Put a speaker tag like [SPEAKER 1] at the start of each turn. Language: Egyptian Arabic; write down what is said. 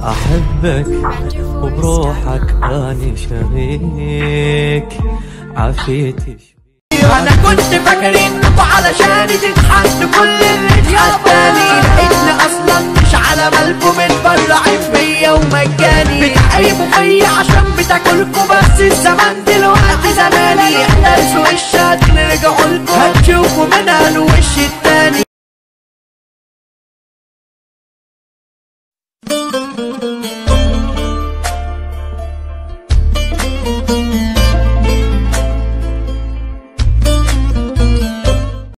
[SPEAKER 1] أحبك وبروحك أني شريك عافيتي
[SPEAKER 2] انا كنت فاكر انكوا علشان تتحدوا كل اللي اتحداني لقيتني اصلا مش على بالكم متبرعين بيا ومجاني بتعيبوا فيا عشان بتاكلكوا بس الزمان دلوقتي زماني احترسوا وشات نرجعوا لكم هتشوفوا منها الوش التاني